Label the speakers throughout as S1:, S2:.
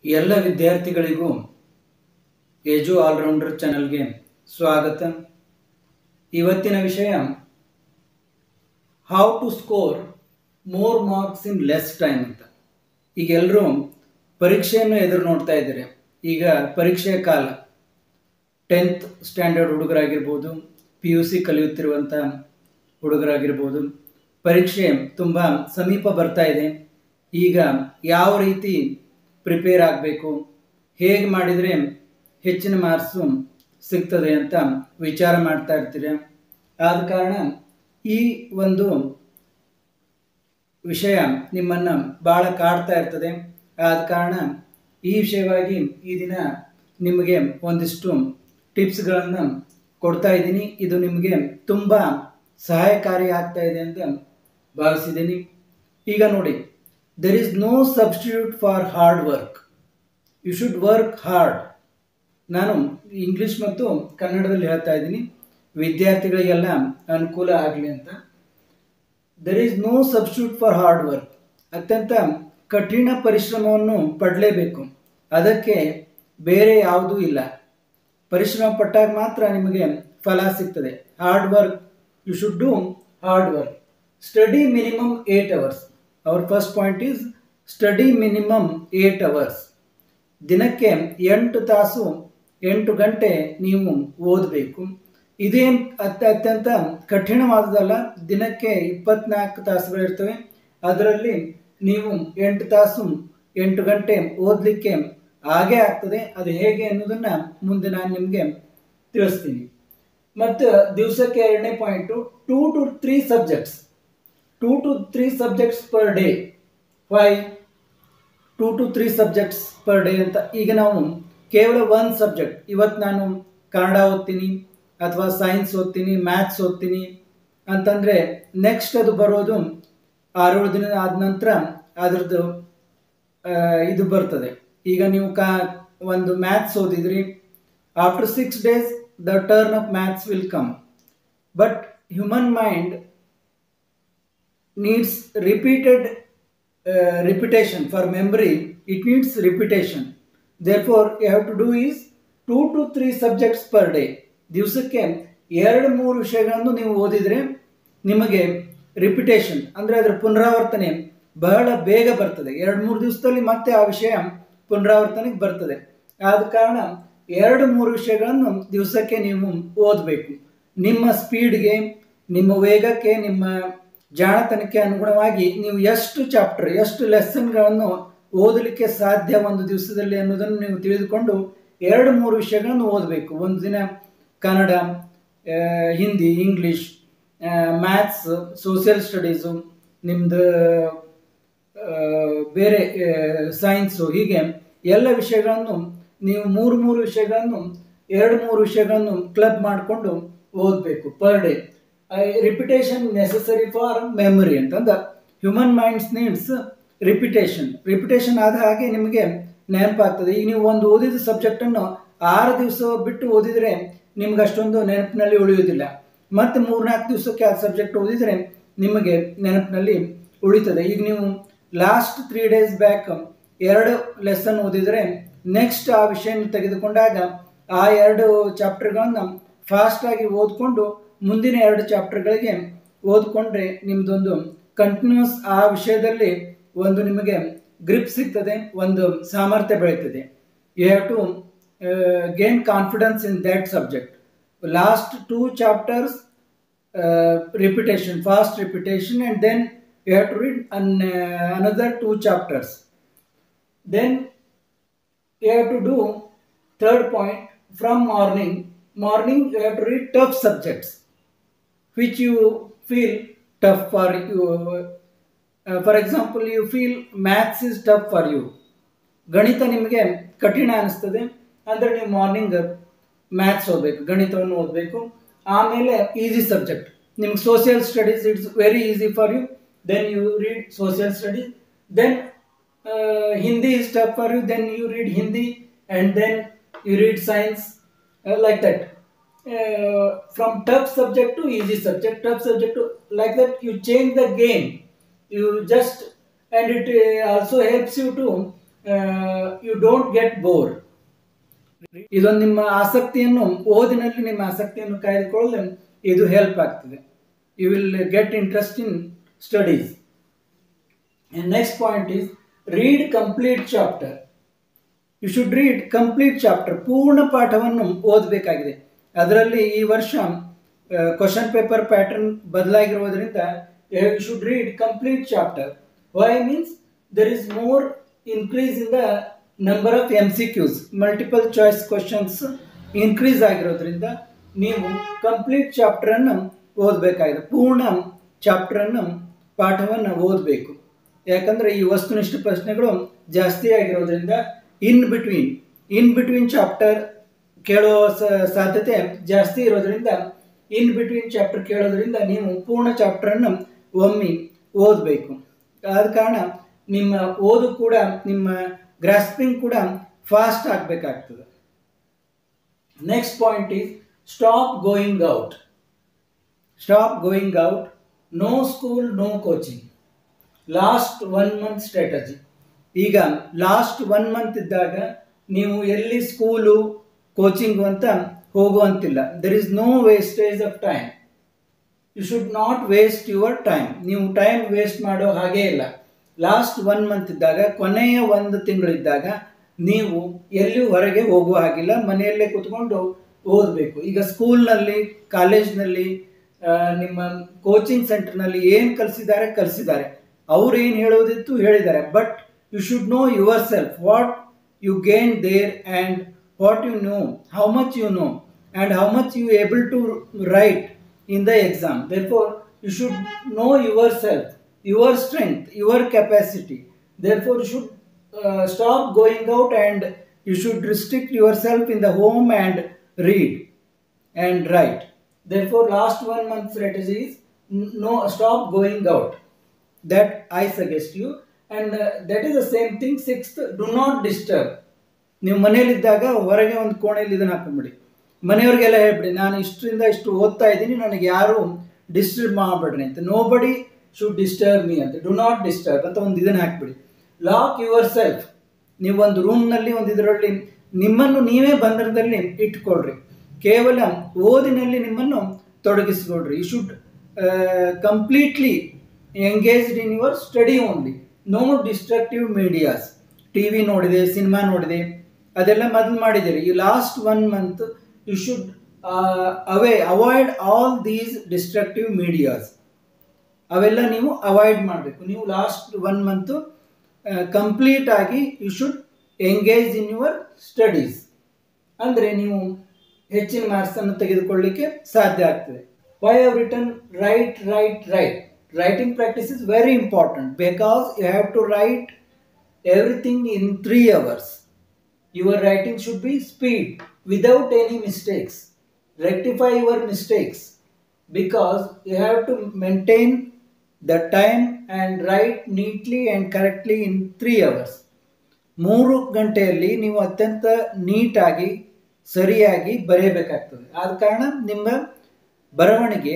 S1: ಎಲ್ಲ ವಿದ್ಯಾರ್ಥಿಗಳಿಗೂ ಎಜು ಆಲ್ರೌಂಡರ್ ಚಾನಲ್ಗೆ ಸ್ವಾಗತ ಇವತ್ತಿನ ವಿಷಯ how to score more marks in less time ಅಂತ ಈಗ ಎಲ್ಲರೂ ಪರೀಕ್ಷೆಯನ್ನು ಎದುರು ನೋಡ್ತಾ ಇದ್ದಾರೆ ಈಗ ಪರೀಕ್ಷೆಯ ಕಾಲ ಟೆಂತ್ ಸ್ಟ್ಯಾಂಡರ್ಡ್ ಹುಡುಗರಾಗಿರ್ಬೋದು ಪಿ ಯು ಸಿ ಕಲಿಯುತ್ತಿರುವಂಥ ಹುಡುಗರಾಗಿರ್ಬೋದು ಪರೀಕ್ಷೆ ತುಂಬ ಸಮೀಪ ಬರ್ತಾ ಇದೆ ಈಗ ಯಾವ ರೀತಿ ಪ್ರಿಪೇರ್ ಆಗಬೇಕು ಹೇಗೆ ಮಾಡಿದರೆ ಹೆಚ್ಚಿನ ಮಾರ್ಕ್ಸು ಸಿಗ್ತದೆ ಅಂತ ವಿಚಾರ ಮಾಡ್ತಾ ಇರ್ತೀರ ಆದ ಕಾರಣ ಈ ಒಂದು ವಿಷಯ ನಿಮ್ಮನ್ನು ಭಾಳ ಕಾಡ್ತಾ ಇರ್ತದೆ ಆದ ಕಾರಣ ಈ ವಿಷಯವಾಗಿ ಈ ದಿನ ನಿಮಗೆ ಒಂದಿಷ್ಟು ಟಿಪ್ಸ್ಗಳನ್ನು ಕೊಡ್ತಾ ಇದ್ದೀನಿ ಇದು ನಿಮಗೆ ತುಂಬ ಸಹಾಯಕಾರಿ ಆಗ್ತಾ ಇದೆ ಅಂತ ಭಾವಿಸಿದ್ದೀನಿ ಈಗ ನೋಡಿ there is no substitute for hard work you should work hard ನಾನು ಇಂಗ್ಲಿಷ್ ಮತ್ತು ಕನ್ನಡದಲ್ಲಿ ಹೇಳ್ತಾ ಇದ್ದೀನಿ ವಿದ್ಯಾರ್ಥಿಗಳಿಗೆಲ್ಲ ಅನುಕೂಲ ಆಗಲಿ ಅಂತ there is no substitute for hard work ಅತ್ಯಂತ ಕಠಿಣ ಪರಿಶ್ರಮವನ್ನು ಪಡಲೇಬೇಕು ಅದಕ್ಕೆ ಬೇರೆ ಯಾವುದೂ ಇಲ್ಲ ಪರಿಶ್ರಮ ಪಟ್ಟಾಗ ಮಾತ್ರ ನಿಮಗೆ ಫಲ ಸಿಗ್ತದೆ hard work you should do hard work study minimum eight hours our first point is study minimum eight hours ದಿನಕ್ಕೆ ಎಂಟು ತಾಸು ಎಂಟು ಗಂಟೆ ನೀವು ಓದಬೇಕು ಇದೇನು ಅತ್ಯ ಅತ್ಯಂತ ಕಠಿಣವಾದದಲ್ಲ ದಿನಕ್ಕೆ ಇಪ್ಪತ್ನಾಲ್ಕು ತಾಸುಗಳಿರ್ತವೆ ಅದರಲ್ಲಿ ನೀವು ಎಂಟು ತಾಸು ಎಂಟು ಗಂಟೆ ಓದಲಿಕ್ಕೆ ಹಾಗೇ ಆಗ್ತದೆ ಅದು ಹೇಗೆ ಅನ್ನೋದನ್ನು ಮುಂದೆ ನಾನು ನಿಮಗೆ ತಿಳಿಸ್ತೀನಿ ಮತ್ತು ದಿವಸಕ್ಕೆ ಎರಡನೇ point two to three subjects two to three subjects per day why two to three subjects per day ಅಂತ ಈಗ ನಾವು ಕೇವಲ ಒಂದು ಸಬ್ಜೆಕ್ಟ್ ಇವತ್ತು ನಾನು ಕನ್ನಡ ಓದ್ತೀನಿ ಅಥವಾ ಸೈನ್ಸ್ ಓದ್ತೀನಿ ಮ್ಯಾಥ್ಸ್ ಓದ್ತೀನಿ ಅಂತಂದರೆ ನೆಕ್ಸ್ಟ್ ಅದು ಬರೋದು ಆರೇಳು ದಿನ ಆದ ನಂತರ ಅದ್ರದ್ದು ಇದು ಬರ್ತದೆ ಈಗ ನೀವು ಕಾ ಒಂದು ಮ್ಯಾಥ್ಸ್ ಓದಿದ್ರಿ after six days the turn of maths will come but human mind needs repeated repetition for memory it needs repetition therefore you have to do is two to three subjects per day ದಿವಸಕ್ಕೆ ಎರಡು ಮೂರು ವಿಷಯಗಳನ್ನು ನೀವು ಓದಿದರೆ ನಿಮಗೆ repetition ಅಂದರೆ ಅದರ ಪುನರಾವರ್ತನೆ ಬಹಳ ಬೇಗ ಬರ್ತದೆ ಎರಡು ಮೂರು ದಿವಸದಲ್ಲಿ ಮತ್ತೆ ಆ ವಿಷಯ ಪುನರಾವರ್ತನೆಗೆ ಬರ್ತದೆ ಆದ ಕಾರಣ ಎರಡು ಮೂರು ವಿಷಯಗಳನ್ನು ದಿವಸಕ್ಕೆ ನೀವು ಓದಬೇಕು ನಿಮ್ಮ ಸ್ಪೀಡ್ಗೆ ನಿಮ್ಮ ವೇಗಕ್ಕೆ ನಿಮ್ಮ ಜಾಣತನಕ್ಕೆ ಅನುಗುಣವಾಗಿ ನೀವು ಎಷ್ಟು ಚಾಪ್ಟರ್ ಎಷ್ಟು ಲೆಸನ್ಗಳನ್ನು ಓದಲಿಕ್ಕೆ ಸಾಧ್ಯ ಒಂದು ದಿವಸದಲ್ಲಿ ಅನ್ನೋದನ್ನು ನೀವು ತಿಳಿದುಕೊಂಡು ಎರಡು ಮೂರು ವಿಷಯಗಳನ್ನು ಓದಬೇಕು ಒಂದು ದಿನ Kannada Hindi English maths social studies ನಿಮ್ಮದು ಬೇರೆ ಸೈನ್ಸು ಹೀಗೆ ಎಲ್ಲ ವಿಷಯಗಳನ್ನು ನೀವು ಮೂರು ಮೂರು ವಿಷಯಗಳನ್ನು ಎರಡು ಮೂರು ವಿಷಯಗಳನ್ನು ಕ್ಲಬ್ ಮಾಡಿಕೊಂಡು ಓದಬೇಕು per day repetition necessary for memory ಅಂತಂದ human minds needs repetition repetition ಆದ ಹಾಗೆ ನಿಮಗೆ ನೆನಪಾಗ್ತದೆ ಈಗ ನೀವು ಒಂದು ಓದಿದ ಸಬ್ಜೆಕ್ಟನ್ನು ಆರು ದಿವಸ ಬಿಟ್ಟು ಓದಿದರೆ ನಿಮ್ಗೆ ಅಷ್ಟೊಂದು ನೆನಪಿನಲ್ಲಿ ಉಳಿಯೋದಿಲ್ಲ ಮತ್ತು ಮೂರ್ನಾಲ್ಕು ದಿವಸಕ್ಕೆ ಆ ಸಬ್ಜೆಕ್ಟ್ ಓದಿದರೆ ನಿಮಗೆ ನೆನಪಿನಲ್ಲಿ ಉಳಿತದೆ ಈಗ ನೀವು ಲಾಸ್ಟ್ ತ್ರೀ ಡೇಸ್ ಬ್ಯಾಕ್ ಎರಡು ಲೆಸನ್ ಓದಿದರೆ ನೆಕ್ಸ್ಟ್ ಆ ವಿಷಯನ ತೆಗೆದುಕೊಂಡಾಗ ಆ ಎರಡು ಚಾಪ್ಟರ್ಗಳನ್ನು ಫಾಸ್ಟಾಗಿ ಓದ್ಕೊಂಡು ಮುಂದಿನ ಎರಡು ಚಾಪ್ಟರ್ಗಳಿಗೆ ಓದ್ಕೊಂಡ್ರೆ ನಿಮ್ಮದೊಂದು ಕಂಟಿನ್ಯೂಸ್ ಆ ವಿಷಯದಲ್ಲಿ ಒಂದು ನಿಮಗೆ ಗ್ರಿಪ್ ಸಿಗ್ತದೆ ಒಂದು ಸಾಮರ್ಥ್ಯ ಬೆಳೀತದೆ you have to gain confidence in that subject last two chapters repetition fast repetition and then you have to read an another two chapters then you have to do third point from morning morning you have to read tough subjects which you feel tough for you. Uh, for example, you feel maths is tough for you. ಗಣಿತ ನಿಮಗೆ ಕಠಿಣ ಅನಿಸ್ತದೆ ಅಂದರೆ ನೀವು morning maths ಓದಬೇಕು ಗಣಿತವನ್ನು ಓದಬೇಕು ಆಮೇಲೆ ಈಸಿ ಸಬ್ಜೆಕ್ಟ್ ನಿಮ್ಗೆ social studies it's very easy for you then you read social studies then Hindi is tough for you then you read Hindi and then you read science like that uh, from tough subject to easy subject, tough subject to like that. You change the game. You just and it uh, also helps you to you don't get bore ಇದೊಂದು ನಿಮ್ಮ ಆಸಕ್ತಿಯನ್ನು ಓದಿನಲ್ಲಿ ನಿಮ್ಮ ಆಸಕ್ತಿಯನ್ನು ಕಾಯ್ದುಕೊಳ್ಳಲು ಇದು help ಆಗ್ತದೆ you will get interest in studies next point is read complete chapter you should read complete chapter ಪೂರ್ಣ ಪಾಠವನ್ನು ಓದಬೇಕಾಗಿದೆ ಅದರಲ್ಲಿ ಈ ವರ್ಷ ಕ್ವಶನ್ ಪೇಪರ್ ಪ್ಯಾಟರ್ನ್ ಬದಲಾಗಿರುವುದರಿಂದ you should read complete chapter why means there is more increase in the number of M C Qs multiple choice questions increase ಆಗಿರೋದ್ರಿಂದ ನೀವು complete ಚಾಪ್ಟರನ್ನು ಓದಬೇಕಾಗಿದೆ ಪೂರ್ಣ ಚಾಪ್ಟರನ್ನು ಪಾಠವನ್ನು ಓದಬೇಕು ಯಾಕಂದರೆ ಈ ವಸ್ತುನಿಷ್ಠ ಪ್ರಶ್ನೆಗಳು ಜಾಸ್ತಿ ಆಗಿರೋದ್ರಿಂದ in between in between chapter ಕೇಳೋ ಸಾಧ್ಯತೆ ಜಾಸ್ತಿ ಇರೋದ್ರಿಂದ ಇನ್ ಬಿಟ್ವೀನ್ ಚಾಪ್ಟರ್ ಕೇಳೋದ್ರಿಂದ ನೀವು ಪೂರ್ಣ ಚಾಪ್ಟರನ್ನು ಒಮ್ಮೆ ಓದಬೇಕು ಆದ ಕಾರಣ ನಿಮ್ಮ ಓದು ಕೂಡ ನಿಮ್ಮ ಗ್ರಾಸ್ಪಿಂಗ್ ಕೂಡ ಫಾಸ್ಟ್ ಆಗಬೇಕಾಗ್ತದೆ next point is stop going out stop going out no school no coaching last one month strategy ಈಗ ಲಾಸ್ಟ್ ಒನ್ ಮಂತ್ ಇದ್ದಾಗ ನೀವು ಎಲ್ಲಿ ಸ್ಕೂಲು ಕೋಚಿಂಗು ಅಂತ ಹೋಗುವಂತಿಲ್ಲ there is no wastage of time you should not waste your time ನೀವು time waste ಮಾಡೋ ಹಾಗೇ ಇಲ್ಲ ಲಾಸ್ಟ್ ಒನ್ ಮಂತ್ ಇದ್ದಾಗ ಕೊನೆಯ ಒಂದು ತಿಂಗಳಿದ್ದಾಗ ನೀವು ಎಲ್ಲಿಯೂ ಹೊರಗೆ ಹೋಗುವ ಹಾಗಿಲ್ಲ ಮನೆಯಲ್ಲೇ ಕೂತ್ಕೊಂಡು ಓದಬೇಕು ಈಗ ಸ್ಕೂಲ್ನಲ್ಲಿ ಕಾಲೇಜ್ನಲ್ಲಿ ನಿಮ್ಮ ಕೋಚಿಂಗ್ ಸೆಂಟರ್ನಲ್ಲಿ ಏನು ಕಲಿಸಿದ್ದಾರೆ ಕಲಿಸಿದ್ದಾರೆ ಅವ್ರು ಏನು ಹೇಳೋದಿತ್ತು ಹೇಳಿದ್ದಾರೆ but you should know yourself what you gain there and what you know how much you know and how much you able to write in the exam. Therefore, you should know yourself, your strength, your capacity. Therefore, you should uh, stop going out and you should restrict yourself in the home and read and write. Therefore, last one month strategy is n- no stop going out. That I suggest you. And uh, that is the same thing. Sixth, do not disturb. ನೀವು ಮನೇಲಿದ್ದಾಗ ಹೊರಗೆ ಒಂದು ಕೋಣೆಯಲ್ಲಿ ಇದನ್ನು ಹಾಕೊಂಬಿಡಿ ಮನೆಯವ್ರಿಗೆಲ್ಲ ಹೇಳ್ಬಿಡಿ ನಾನು ಇಷ್ಟರಿಂದ ಇಷ್ಟು ಓದ್ತಾ ಇದ್ದೀನಿ ನನಗೆ ಯಾರು ಡಿಸ್ಟರ್ಬ್ ಮಾಡಬೇಡ್ರಿ ಅಂತ nobody should disturb me ಅಂತ ಡು ನಾಟ್ ಡಿಸ್ಟರ್ಬ್ ಅಂತ ಒಂದು ಇದನ್ನು ಹಾಕ್ಬಿಡಿ ಲಾಕ್ ಯುವರ್ ಸೆಲ್ಫ್ ನೀವು ಒಂದು ರೂಮ್ನಲ್ಲಿ ಒಂದು ಇದರಲ್ಲಿ ನಿಮ್ಮನ್ನು ನೀವೇ ಬಂಧನದಲ್ಲಿ ಇಟ್ಕೊಳ್ರಿ ಕೇವಲ ಓದಿನಲ್ಲಿ ನಿಮ್ಮನ್ನು ತೊಡಗಿಸಿಕೊಳ್ರಿ you should completely engaged in your study only no destructive medias T V ನೋಡಿದೆ ಸಿನಿಮಾ ನೋಡಿದೆ ಅದೆಲ್ಲ ಮೊದಲು ಮಾಡಿದ್ದೀರಿ ಈ last one month you should away avoid all these destructive medias ಅವೆಲ್ಲ ನೀವು ಅವಾಯ್ಡ್ ಮಾಡಬೇಕು ನೀವು ಲಾಸ್ಟ್ ಒನ್ ಮಂತು ಕಂಪ್ಲೀಟ್ ಆಗಿ you should engage in your studies ಅಂದರೆ ನೀವು ಹೆಚ್ಚಿನ ಮಾರ್ಕ್ಸನ್ನು ತೆಗೆದುಕೊಳ್ಳಿಕ್ಕೆ ಸಾಧ್ಯ ಆಗ್ತದೆ why have written write write write writing practice is very important because you have to write everything in three hours your writing should be speed without any mistakes rectify your mistakes because you have to maintain the time and write neatly and correctly in 3 hours ಮೂರು ಗಂಟೆಯಲ್ಲಿ ನೀವು ಅತ್ಯಂತ ನೀಟಾಗಿ ಸರಿಯಾಗಿ ಬರೆಯಬೇಕಾಗ್ತದೆ ಆದ ಕಾರಣ ನಿಮ್ಮ ಬರವಣಿಗೆ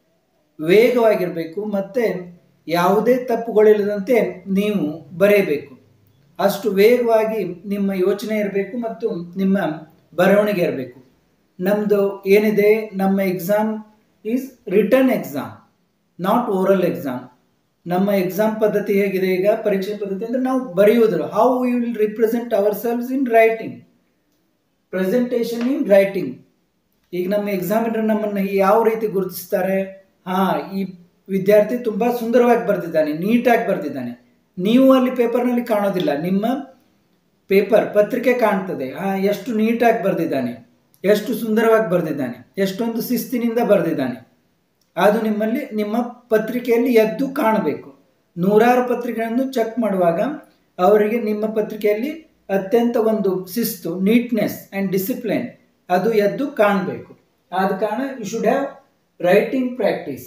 S1: ವೇಗವಾಗಿರಬೇಕು ಮತ್ತು ಯಾವುದೇ ತಪ್ಪುಗಳಿಲ್ಲದಂತೆ ನೀವು ಬರೆಯಬೇಕು ಅಷ್ಟು ವೇಗವಾಗಿ ನಿಮ್ಮ ಯೋಚನೆ ಇರಬೇಕು ಮತ್ತು ನಿಮ್ಮ ಬರವಣಿಗೆ ಇರಬೇಕು ನಮ್ಮದು ಏನಿದೆ ನಮ್ಮ exam is written exam not oral exam ನಮ್ಮ ಎಕ್ಸಾಮ್ ಪದ್ಧತಿ ಹೇಗಿದೆ ಈಗ ಪರೀಕ್ಷೆ ಪದ್ಧತಿ ಅಂದರೆ ನಾವು ಬರೆಯುವುದಿಲ್ಲ how you will represent ourselves in writing presentation in writing ಈಗ ನಮ್ಮ ಎಕ್ಸಾಮಿನರ್ ನಮ್ಮನ್ನು ಯಾವ ರೀತಿ ಗುರುತಿಸ್ತಾರೆ ಹಾಂ ಈ ವಿದ್ಯಾರ್ಥಿ ತುಂಬ ಸುಂದರವಾಗಿ ಬರೆದಿದ್ದಾನೆ ನೀಟಾಗಿ ಬರೆದಿದ್ದಾನೆ ನೀವು ಅಲ್ಲಿ ಪೇಪರ್ನಲ್ಲಿ ಕಾಣೋದಿಲ್ಲ ನಿಮ್ಮ ಪೇಪರ್ ಪತ್ರಿಕೆ ಕಾಣ್ತದೆ ಹಾಂ ಎಷ್ಟು ನೀಟಾಗಿ ಬರೆದಿದ್ದಾನೆ ಎಷ್ಟು ಸುಂದರವಾಗಿ ಬರೆದಿದ್ದಾನೆ ಎಷ್ಟೊಂದು ಶಿಸ್ತಿನಿಂದ ಬರೆದಿದ್ದಾನೆ ಅದು ನಿಮ್ಮಲ್ಲಿ ನಿಮ್ಮ ಪತ್ರಿಕೆಯಲ್ಲಿ ಎದ್ದು ಕಾಣಬೇಕು ನೂರಾರು ಪತ್ರಿಕೆಗಳನ್ನು ಚೆಕ್ ಮಾಡುವಾಗ ಅವರಿಗೆ ನಿಮ್ಮ ಪತ್ರಿಕೆಯಲ್ಲಿ ಅತ್ಯಂತ ಒಂದು ಶಿಸ್ತು ನೀಟ್ನೆಸ್ ಆ್ಯಂಡ್ ಡಿಸಿಪ್ಲಿನ್ ಅದು ಎದ್ದು ಕಾಣಬೇಕು ಆದ ಕಾರಣ you should have writing practice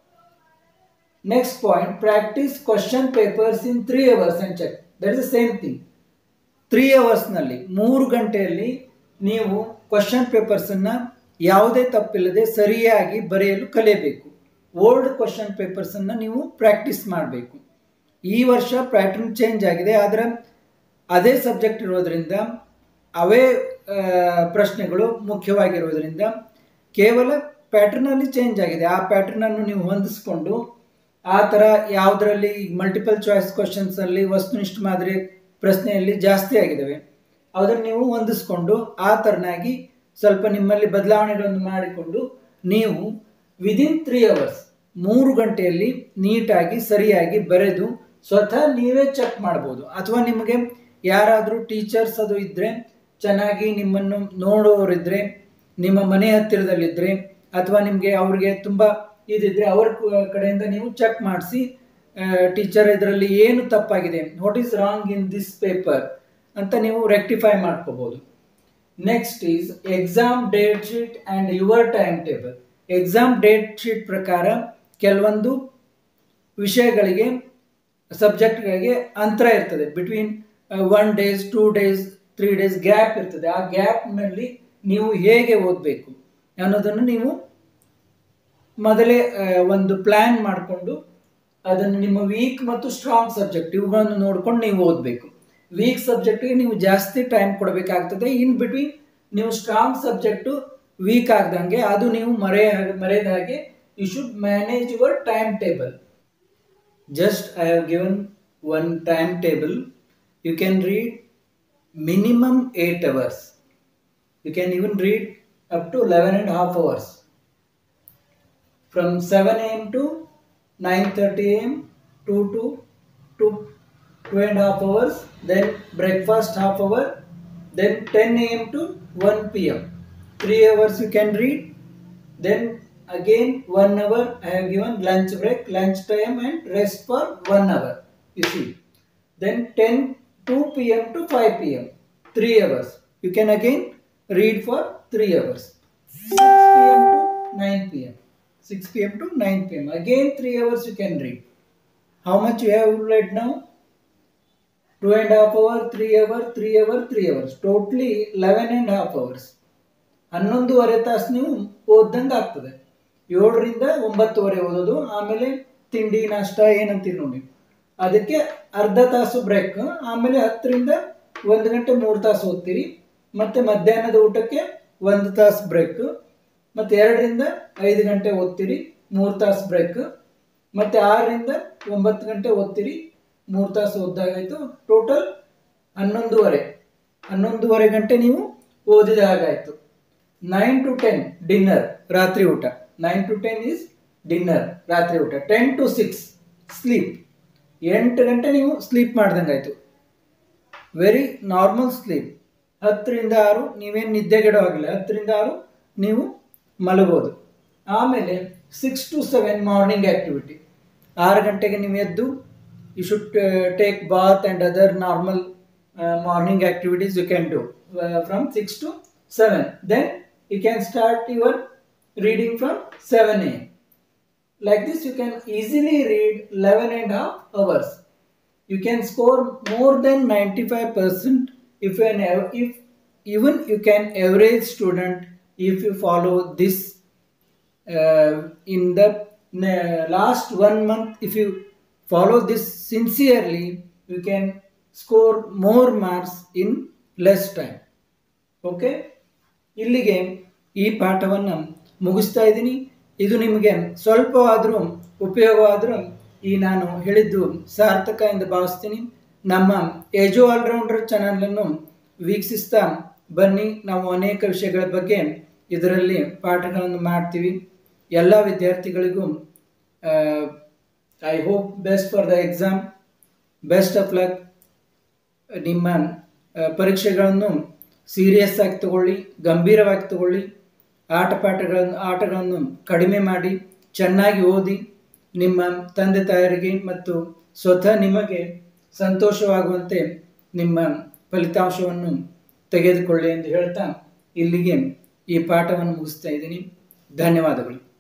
S1: next point practice question papers in three hours and check that is the same thing three ಅವರ್ಸ್ನಲ್ಲಿ ಮೂರು ಗಂಟೆಯಲ್ಲಿ ನೀವು ಕ್ವಶನ್ ಪೇಪರ್ಸನ್ನು ಯಾವುದೇ ತಪ್ಪಿಲ್ಲದೆ ಸರಿಯಾಗಿ ಬರೆಯಲು ಕಲಿಯಬೇಕು ಓಲ್ಡ್ ಕ್ವಶನ್ ಪೇಪರ್ಸನ್ನು ನೀವು ಪ್ರಾಕ್ಟೀಸ್ ಮಾಡಬೇಕು ಈ ವರ್ಷ ಪ್ಯಾಟರ್ನ್ ಚೇಂಜ್ ಆಗಿದೆ ಆದರೆ ಅದೇ ಸಬ್ಜೆಕ್ಟ್ ಇರೋದ್ರಿಂದ ಅವೇ ಆ, ಪ್ರಶ್ನೆಗಳು ಮುಖ್ಯವಾಗಿರೋದ್ರಿಂದ ಕೇವಲ ಪ್ಯಾಟರ್ನಲ್ಲಿ ಚೇಂಜ್ ಆಗಿದೆ ಆ ಪ್ಯಾಟರ್ನನ್ನು ನೀವು ಹೊಂದಿಸ್ಕೊಂಡು ಆ ಥರ ಯಾವುದರಲ್ಲಿ ಮಲ್ಟಿಪಲ್ ಚಾಯ್ಸ್ ಕ್ವಶನ್ಸಲ್ಲಿ ವಸ್ತುನಿಷ್ಠ ಮಾದರಿ ಪ್ರಶ್ನೆಯಲ್ಲಿ ಜಾಸ್ತಿ ಆಗಿದ್ದಾವೆ ಅದನ್ನು ನೀವು ಹೊಂದಿಸ್ಕೊಂಡು ಆ ಥರನಾಗಿ ಸ್ವಲ್ಪ ನಿಮ್ಮಲ್ಲಿ ಬದಲಾವಣೆಗಳನ್ನು ಮಾಡಿಕೊಂಡು ನೀವು ವಿದಿನ್ ತ್ರೀ ಅವರ್ಸ್ ಮೂರು ಗಂಟೆಯಲ್ಲಿ ನೀಟಾಗಿ ಸರಿಯಾಗಿ ಬರೆದು ಸ್ವತಃ ನೀವೇ ಚೆಕ್ ಮಾಡ್ಬೋದು ಅಥವಾ ನಿಮಗೆ ಯಾರಾದರೂ ಟೀಚರ್ಸ್ ಅದು ಇದ್ದರೆ ಚೆನ್ನಾಗಿ ನಿಮ್ಮನ್ನು ನೋಡೋರಿದ್ದರೆ ನಿಮ್ಮ ಮನೆ ಹತ್ತಿರದಲ್ಲಿದ್ದರೆ ಅಥವಾ ನಿಮಗೆ ಅವ್ರಿಗೆ ತುಂಬ ಇದಿದ್ರೆ ಅವ್ರ ಕ- ಕಡೆಯಿಂದ ನೀವು ಚೆಕ್ ಮಾಡಿಸಿ ಟೀಚರ್ ಇದರಲ್ಲಿ ಏನು ತಪ್ಪಾಗಿದೆ what is wrong in this paper ಅಂತ ನೀವು ರೆಕ್ಟಿಫೈ ಮಾಡ್ಕೋಬೋದು next is exam date sheet and your time table exam date sheet ಪ್ರಕಾರ ಕೆಲವೊಂದು ವಿಷಯಗಳಿಗೆ ಸಬ್ಜೆಕ್ಟ್ಗಳಿಗೆ ಅಂತರ ಇರ್ತದೆ between one days two days three days gap ಇರ್ತದೆ ಆ ಗ್ಯಾಪ್ನಲ್ಲಿ ನೀವು ಹೇಗೆ ಓದಬೇಕು ಅನ್ನೋದನ್ನು ನೀವು ಮೊದಲೇ ಆ, ಒಂದು ಪ್ಲ್ಯಾನ್ ಮಾಡಿಕೊಂಡು ಅದನ್ನು ನಿಮ್ಮ ವೀಕ್ ಮತ್ತು ಸ್ಟ್ರಾಂಗ್ ಸಬ್ಜೆಕ್ಟ್ ಇವುಗಳನ್ನು ನೋಡ್ಕೊಂಡು ನೀವು ಓದಬೇಕು ವೀಕ್ ಸಬ್ಜೆಕ್ಟ್ಗೆ ನೀವು ಜಾಸ್ತಿ ಟೈಮ್ ಕೊಡಬೇಕಾಗ್ತದೆ ಇನ್ ಬಿಟ್ವೀನ್ ನೀವು ಸ್ಟ್ರಾಂಗ್ ಸಬ್ಜೆಕ್ಟು ವೀಕ್ ಆಗ್ದಂಗೆ ಅದು ನೀವು ಮರೆಯ ಮರೆಯದ ಹಾಗೆ you should manage your time table just I have given one timetable. You can read minimum 8 hours. You can even read up to 11 and a half hours. From 7 a.m. to 9.30 a.m. 2 to 2, 2 and a half hours. Then breakfast half hour. Then 10 a.m. to 1 p.m. 3 hours you can read. Then again one hour I have given lunch break, lunch time and rest for one hour. You see. Then 10 2 p.m. to 5 p.m. 3 hours. You can again read for 3 hours. 6 p.m. to 9 p.m. 6 p.m. to 9 p.m. Again 3 hours you can read. How much you have read now? Two and a half hour, three hour, three hour, three hours. Totally 11 and a half hours. ಹನ್ನೊಂದುವರೆ ತಾಸು ನೀವು ಓದ್ದಂಗೆ ಆಗ್ತದೆ ಏಳರಿಂದ ಒಂಬತ್ತುವರೆ ಓದೋದು ಆಮೇಲೆ ತಿಂಡಿ ನಾಷ್ಟ ಏನಂತೀರಿ ನೋಡಿ ಅದಕ್ಕೆ ಅರ್ಧ ತಾಸು ಬ್ರೇಕ್ ಆಮೇಲೆ ಹತ್ತರಿಂದ ಒಂದು ಗಂಟೆ ಮೂರು ತಾಸು ಓದ್ತೀರಿ ಮತ್ತೆ ಮಧ್ಯಾಹ್ನದ ಊಟಕ್ಕೆ ಒಂದು ತಾಸು ಬ್ರೇಕ್ ಮತ್ತೆ ಎರಡರಿಂದ ಐದು ಗಂಟೆ ಓದ್ತೀರಿ ಮೂರು ತಾಸು ಬ್ರೇಕ್ ಮತ್ತೆ ಆರರಿಂದ ಒಂಬತ್ತು ಗಂಟೆ ಓದ್ತೀರಿ ಮೂರು ತಾಸು ಓದ್ದಾಗಾಯ್ತು ಟೋಟಲ್ ಹನ್ನೊಂದುವರೆ ಹನ್ನೊಂದುವರೆ ಗಂಟೆ ನೀವು ಓದಿದ ಹಾಗಾಯ್ತು ನೈನ್ ಟು ಟೆನ್ ಡಿನ್ನರ್ ರಾತ್ರಿ ಊಟ nine to ten is dinner ರಾತ್ರಿ ಊಟ ಟೆನ್ ಟು ಸಿಕ್ಸ್ ಸ್ಲೀಪ್ ಎಂಟು ಗಂಟೆ ನೀವು ಸ್ಲೀಪ್ ಮಾಡ್ದಂಗಾಯ್ತು ವೆರಿ ನಾರ್ಮಲ್ ಸ್ಲೀಪ್ ಹತ್ತರಿಂದ ಆರು ನೀವೇನು ನಿದ್ದೆಗೆಡೋ ಆಗಿಲ್ಲ ಹತ್ತರಿಂದ ಆರು ನೀವು ಮಲಗೋದು ಆಮೇಲೆ six to seven morning activity ಆರು ಗಂಟೆಗೆ ನೀವು ಎದ್ದು you should take bath and other normal morning activities you can do from six to seven then you can start your reading from seven a like this you can easily read 11 and a half hours you can score more than 95% if an av- if even you can average student if you follow this uh, in the uh, last one month if you follow this sincerely you can score more marks in less time okay ಇಲ್ಲಿಗೆ ಈ ಪಾಠವನ್ನು ಮುಗಿಸ್ತಾ ಇದ್ದೀನಿ ಇದು ನಿಮಗೆ ಸ್ವಲ್ಪವಾದರೂ ಉಪಯೋಗವಾದರೂ ಈ ನಾನು ಹೇಳಿದ್ದು ಸಾರ್ಥಕ ಎಂದು ಭಾವಿಸ್ತೀನಿ ನಮ್ಮ ಏಜೋ ಆಲ್ರೌಂಡರ್ ಚಾನಲನ್ನು ವೀಕ್ಷಿಸ್ತಾ ಬನ್ನಿ ನಾವು ಅನೇಕ ವಿಷಯಗಳ ಬಗ್ಗೆ ಇದರಲ್ಲಿ ಪಾಠಗಳನ್ನು ಮಾಡ್ತೀವಿ ಎಲ್ಲ ವಿದ್ಯಾರ್ಥಿಗಳಿಗೂ I hope best for the exam best of luck ನಿಮ್ಮ ಆ, ಪರೀಕ್ಷೆಗಳನ್ನು ಸೀರಿಯಸ್ ಆಗಿ ತಗೊಳ್ಳಿ ಗಂಭೀರವಾಗಿ ತಗೊಳ್ಳಿ ಆಟ ಪಾಠಗಳನ್ನು ಆಟಗಳನ್ನು ಕಡಿಮೆ ಮಾಡಿ ಚೆನ್ನಾಗಿ ಓದಿ ನಿಮ್ಮ ತಂದೆ ತಾಯರಿಗೆ ಮತ್ತು ಸ್ವತಃ ನಿಮಗೆ ಸಂತೋಷವಾಗುವಂತೆ ನಿಮ್ಮ ಫಲಿತಾಂಶವನ್ನು ತೆಗೆದುಕೊಳ್ಳಿ ಎಂದು ಹೇಳ್ತಾ ಇಲ್ಲಿಗೆ ಈ ಪಾಠವನ್ನು ಮುಗಿಸ್ತಾ ಇದ್ದೀನಿ ಧನ್ಯವಾದಗಳು